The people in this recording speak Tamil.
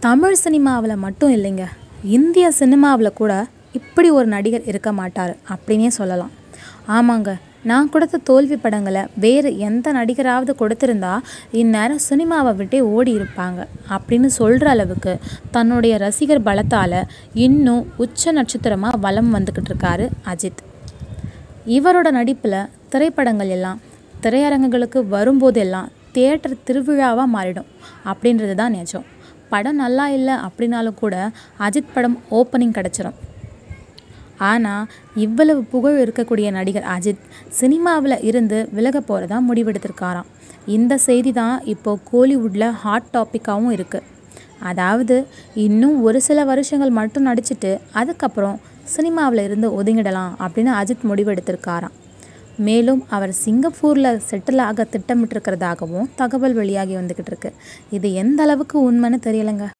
தமிழ் சினிமாவில் மட்டும் இல்லைங்க இந்திய சினிமாவில் கூட இப்படி ஒரு நடிகர் இருக்க மாட்டார் அப்படின்னே சொல்லலாம் ஆமாங்க நான் கொடுத்த தோல்வி படங்களை வேறு எந்த நடிகராவது கொடுத்திருந்தா இந்நேரம் சினிமாவை விட்டே ஓடி இருப்பாங்க அப்படின்னு சொல்கிற அளவுக்கு தன்னுடைய ரசிகர் பலத்தால் இன்னும் உச்ச நட்சத்திரமாக வலம் வந்துக்கிட்டு இருக்காரு அஜித் இவரோட நடிப்பில் திரைப்படங்கள் எல்லாம் திரையரங்குகளுக்கு வரும்போதெல்லாம் தியேட்டர் திருவிழாவாக மாறிடும் அப்படின்றது தான் நிஜம் படம் நல்லா இல்லை அப்படின்னாலும் கூட அஜித் படம் ஓப்பனிங் கிடச்சிரும் ஆனால் இவ்வளவு புகழ் இருக்கக்கூடிய நடிகர் அஜித் சினிமாவில் இருந்து விலக போகிறதா முடிவெடுத்திருக்காராம் இந்த செய்தி தான் இப்போது கோலிவுட்டில் ஹாட் டாப்பிக்காகவும் இருக்குது அதாவது இன்னும் ஒரு சில வருஷங்கள் மட்டும் நடிச்சிட்டு அதுக்கப்புறம் சினிமாவில் இருந்து ஒதுங்கிடலாம் அப்படின்னு அஜித் முடிவெடுத்திருக்காராம் மேலும் அவர் சிங்கப்பூரில் செட்டில் ஆக திட்டமிட்டிருக்கிறதாகவும் தகவல் வெளியாகி வந்துக்கிட்டு இருக்கு இது எந்த அளவுக்கு உண்மைன்னு தெரியலைங்க